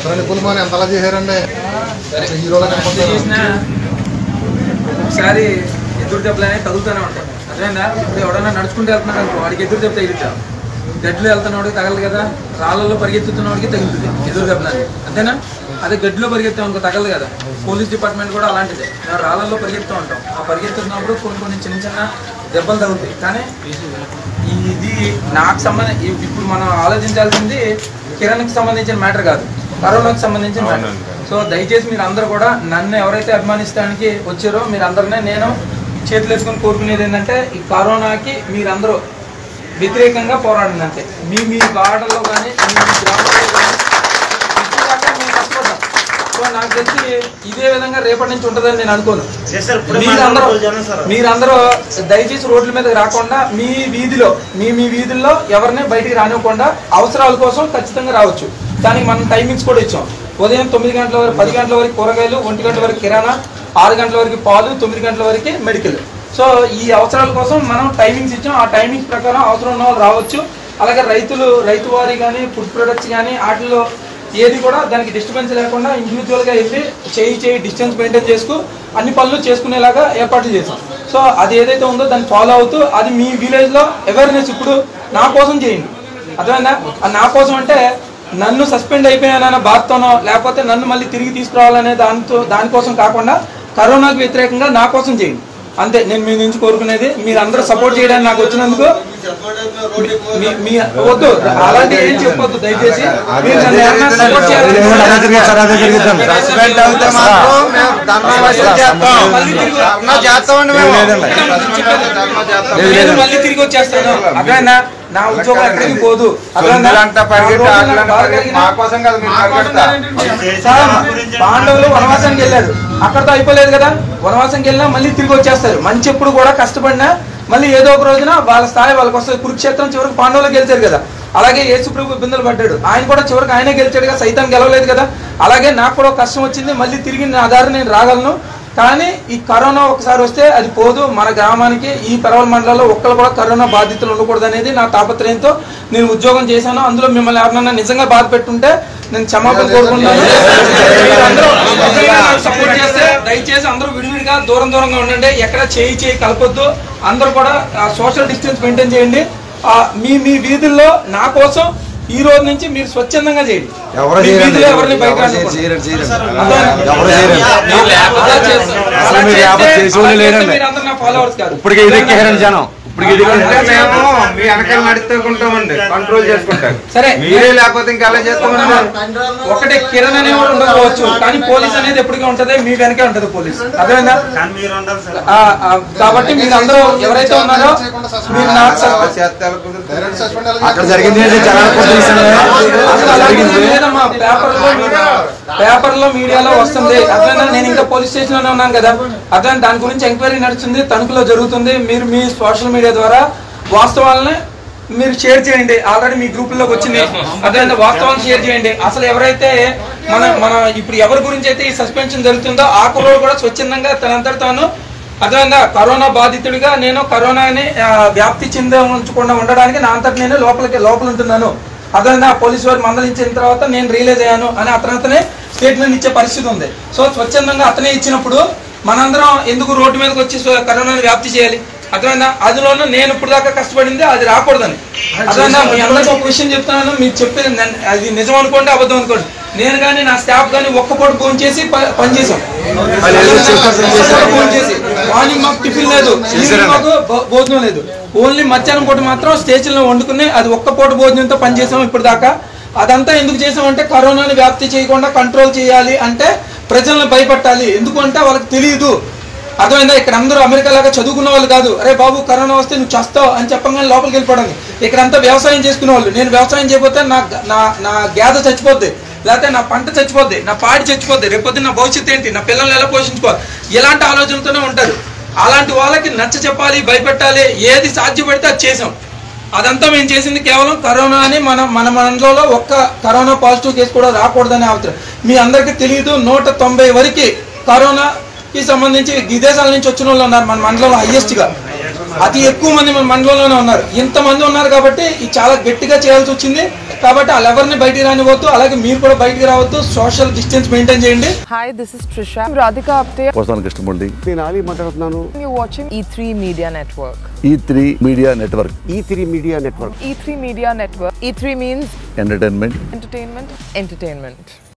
నిపుణులు మనం ఎంత అలా చేశారండి హీరోలా కనపడుతున్నారు చేసినా ఒకసారి ఎదురు దెబ్బలు అనేవి తగులుతూనే ఉంటాయి అర్థమైందా ఇప్పుడు ఎవడన్నా నడుచుకుంటూ వెళ్తున్నాడు అనుకో వాడికి ఎదురు దెబ్బ తగిలిద్దా గడ్లు వెళ్తున్నవాడికి తగలదు కదా రాళ్ళలో పరిగెత్తుతున్నవాడికి తగులుతుంది ఎదురు దెబ్బలు అనేవి అంతేనా అదే గడ్డిలో పరిగెత్తాం అనుకో తగలదు కదా పోలీస్ డిపార్ట్మెంట్ కూడా అలాంటిదే మేము రాళ్ళల్లో పరిగెత్తూ ఉంటాం ఆ పరిగెత్తున్నప్పుడు కొన్ని కొన్ని చిన్న చిన్న దెబ్బలు తగులుతాయి కానీ ఇది నాకు సంబంధించి ఇప్పుడు మనం ఆలోచించాల్సింది కిరణ్కి సంబంధించిన మ్యాటర్ కాదు కరోనాకి సంబంధించిన మ్యాటర్ సో దయచేసి మీరు అందరూ కూడా నన్ను ఎవరైతే అభిమానిస్తానికి వచ్చారో మీరు అందరినీ నేను చేతులు ఎత్తుకొని కోరుకునేది ఏంటంటే ఈ కరోనాకి మీరందరూ వ్యతిరేకంగా పోరాడింది అంతే మీ మీ వాడల్లో కానీ మీ మీ గ్రామాల్లో కానీ ఇప్పటిదాకా మేము కష్టపడ్డాం సో నాకు తెలిసి ఇదే విధంగా రేపటి నుంచి ఉంటుందని నేను అనుకోను మీరందరూ మీరందరూ దయచేసి రోడ్ల మీదకి రాకుండా మీ వీధిలో మీ మీ వీధుల్లో ఎవరిని బయటికి రానివ్వకుండా అవసరాల కోసం ఖచ్చితంగా రావచ్చు దానికి మనం టైమింగ్స్ కూడా ఇచ్చాం ఉదయం తొమ్మిది గంటల వరకు పది గంటల వరకు కూరగాయలు ఒంటి గంటల వరకు కిరాణా ఆరు గంటల వరకు పాలు తొమ్మిది గంటల వరకు మెడికల్ సో ఈ అవసరాల కోసం మనం టైమింగ్స్ ఇచ్చాం ఆ టైమింగ్స్ ప్రకారం అవసరం ఉన్న వాళ్ళు రావచ్చు అలాగే రైతులు రైతు వారి కానీ ఫుడ్ ప్రొడక్ట్స్ కానీ వాటిలో ఏది కూడా దానికి డిస్టర్బెన్స్ లేకుండా ఇండివిజువల్గా వెళ్ళి చేయి చేయి డిస్టెన్స్ మెయింటైన్ చేసుకు అన్ని పనులు చేసుకునేలాగా ఏర్పాట్లు చేసాం సో అది ఏదైతే ఉందో దాన్ని ఫాలో అవుతూ అది మీ విలేజ్లో అవేర్నెస్ ఇప్పుడు నా కోసం చేయండి అర్థమైందా అది నా కోసం అంటే నన్ను సస్పెండ్ అయిపోయానన్న బాధతోనో లేకపోతే నన్ను మళ్ళీ తిరిగి తీసుకురావాలనే దానితో దానికోసం కాకుండా కరోనాకు వ్యతిరేకంగా నా కోసం చేయండి అంతే నేను మీ నుంచి కోరుకునేది మీరు అందరూ సపోర్ట్ చేయడానికి నాకు వచ్చినందుకు మీ- మీ వద్దు అలాంటి ఏం చెప్పొద్దు దయచేసి మీరు నన్ను ఎవరైనా support చేయాలని సస్పెండ్ అవుతే మాత్రం మేము ధర్నా వసూలు చేస్తాం మళ్ళీ తిరిగి ధర్నా చేస్తామండి మేము నేను మళ్ళీ తిరిగి వచ్చేస్తాను అర్థమైందా నా ఉద్యోగం ఎక్కడికి పోదు అర్థమైందా? సొందులంతా పరిగెట్టి నా రోజులు ఆటలంతా బాగా పరిగెట్టి కలిగిన- మా కోసం కాదు మీరు పరిగెడతా సార్, పాండవులు వనవాసానికి వెళ్ళారు అక్కడతో అయిపోలేదు కదా వనవాసానికి వెళ్ళినా మళ్ళీ తిరిగి వచ్చేస్తారు మంచి ఎప్పుడు కూడా కష్టపడినా మళ్ళీ ఏదో ఒక రోజున వాళ్ళ స్థాయి వాళ్ళకి వస్తుంది కురుక్షేత్రం చివరికి పాండవులు గెలిచారు కదా అలాగే యేసు ప్రభు ఇబ్బందులు పడ్డాడు ఆయన కూడా చివరికి ఆయనే గెలిచాడు కదా సైతం గెలవలేదు కదా అలాగే నాకు కూడా ఒక కష్టం వచ్చింది మళ్ళీ తిరిగి నా దారి నేను రాగలను కానీ ఈ కరోనా ఒకసారి వస్తే అది పోదు మన గ్రామానికి ఈ పెరవల మండలంలో ఒక్కరు కూడా కరోనా బాధితులు ఉండకూడదు అనేది నా తాపత్రయంతో నేను ఉద్యోగం చేశాను అందులో మిమ్మల్ని ఎవరినన్నా నిజంగా బాధ పెట్టుంటే నేను క్షమాపణ కోరుకుంటున్నాను మీరందరూ నిజంగా నాకు సపోర్ట్ చేస్తే దయచేసి అందరూ విడివిడిగా దూరం దూరంగా ఉండండి ఎక్కడ చేయి చేయి కలపొద్దు అందరూ కూడా సోషల్ డిస్టెన్స్ మెయింటైన్ చేయండి ఆ, మీ మీ వీధుల్లో నా కోసం ఈ రోజు నుంచి మీరు స్వచ్ఛందంగా చేయండి ఎవరు మీ చేయరండి. వీధిలో ఎవరిని బయట ఎవరు రానివ్వకండి. చేయరండి, చేయరండి. అర్థమైందా? ఎవరు చేయరండి. అలా చేస్తే- అసలు అలా మీరు చేస్తే- యాభై చేసేవాళ్ళు అలా చేస్తే లేరండి. మీరందరూ నా followers కాదు. ఇప్పటికే ఇది ఎక్కేరండి జనం ఇప్పటికి ఇది అంటే మేము మీ వెనకాల నడుచుకుంటామండి కంట్రోల్ చేసుకుంటాం సరే మీరే లేకపోతే ఇంకా అలా చేస్తామండి ఒకటే కిరణ్ అనేవాడు ఉండకపోవచ్చు కానీ పోలీస్ అనేది ఎప్పటికీ ఉంటది మీ వెనకే ఉంటది పోలీస్ అర్థమైందా ఆ, ఆ, కాబట్టి మీరు అందరూ ఎవరైతే ఉన్నారో మీరు నాకు సపోర్ట్ డైరెక్ట్ సస్పెండ్ అక్కడ జరిగింది ఏంటి జనాలకు కూడా తెలుసండి. అసలు అలాంటిది లేదమ్మా పేపర్లో మీడియా పేపర్లో మీడియాలో వస్తుంది అర్థమైందా నేను ఇంకా పోలీస్ స్టేషన్ లోనే ఉన్నాను కదా అర్థం దాని గురించి ఎంక్వైరీ నడుస్తుంది తణుకులో జరుగుతుంది మీరు మీ సోషల్ మీడియా ద్వారా వాస్తవాలని మీరు షేర్ చేయండి ఆల్రెడీ మీ గ్రూపుల్లోకి వచ్చింది అదే వాస్తవాలను షేర్ చేయండి అసలు ఎవరైతే మన మన ఇప్పుడు ఎవరి గురించి అయితే ఈ సస్పెన్షన్ జరుగుతుందో ఆ కుర్రోడు కూడా స్వచ్ఛందంగా తనంతట తాను అర్థమైందా కరోనా బాధితుడిగా నేను కరోనాని ఆ, వ్యాప్తి చెంద ఉంచకుండా ఉండడానికి నా అంతటి నేను లోపలికి లోపల ఉంటున్నాను అర్థమైందా పోలీసు వారు మందలించిన తర్వాత నేను రియలైజ్ అయ్యాను అని అతను స్టేట్మెంట్ ఇచ్చే పరిస్థితి ఉంది సో స్వచ్ఛందంగా అతనే ఇచ్చినప్పుడు మనందరం ఎందుకు రోడ్డు మీదకి వచ్చి స్వ- కరోనాని వ్యాప్తి చేయాలి అర్థమైందా అందులోనూ నేను ఇప్పుడు దాకా కష్టపడింది అది రాకూడదని అర్థమైందా మీ అందరికీ ఒక విషయం చెప్తున్నాను మీరు చెప్పేది నన్ను- అది నిజం అనుకోండి అబద్ధం అనుకోండి నేను కానీ నా స్టాఫ్ కానీ ఒక్క పూట ఫోన్ చేసి ప- పనిచేసాం ఫోన్ చేసి మార్నింగ్ మాకు టిఫిన్ లేదు ఈవినింగ్ మాకు భో- భోజనం లేదు ఓన్లీ మధ్యాహ్నం పూట మాత్రం స్టేషన్లో వండుకుని అది ఒక్క పూట భోజనంతో పనిచేసాం ఇప్పుడు దాకా అదంతా ఎందుకు చేసామంటే కరోనాని వ్యాప్తి చేయకుండా కంట్రోల్ చేయాలి అంటే ప్రజలను భయపెట్టాలి ఎందుకంటే వాళ్ళకి తెలియదు అర్థమైందా ఇక్కడ అందరూ అమెరికా లాగా చదువుకున్న వాళ్ళు కాదు అరే బాబు కరోనా వస్తే నువ్వు చస్తావు అని చెప్పగానే లోపలికి వెళ్ళిపోవడానికి ఇక్కడ అంతా వ్యవసాయం చేసుకునే వాళ్ళు నేను వ్యవసాయం చేయకపోతే నా నా నా గేద చచ్చిపోద్ది లేకపోతే నా పంట చచ్చిపోద్ది నా పాడి చచ్చిపోద్ది రేపొద్దు నా భవిష్యత్తు ఏంటి నా పిల్లల్ని ఎలా పోషించుకోవాలి ఇలాంటి ఆలోచనతోనే ఉంటారు అలాంటి వాళ్ళకి నచ్చ చెప్పాలి భయపెట్టాలి ఏది సాధ్యపడితే అది చేసాం అదంతా మేము చేసింది కేవలం కరోనా అని మన మన మండలంలో ఒక్క కరోనా పాజిటివ్ కేసు కూడా రాకూడదని అవసరం మీ అందరికీ తెలియదు నూట తొంభై వరకు కరోనాకి సంబంధించి విదేశాల నుంచి వచ్చిన వాళ్ళు ఉన్నారు మన మండలంలో హైయెస్ట్ గా అతి ఎక్కువ మంది మన మండలంలోనే ఉన్నారు ఇంతమంది ఉన్నారు కాబట్టి ఇది చాలా గట్టిగా చేయాల్సి వచ్చింది కాబట్టి వాళ్ళు ఎవరిని బయటికి రానివ్వద్దు అలాగే మీరు కూడా బయటికి రావద్దు సోషల్ డిస్టెన్స్ మెయింటైన్ చేయండి Hi, this is Trisha. I'm Radhika Apte. Posani Krishnamurthy నేను ఆలీ మాట్లాడుతున్నాను You're watching E3 Media Network. E three media network E three media network E3 Media Network. E3 means entertainment entertainment, entertainment.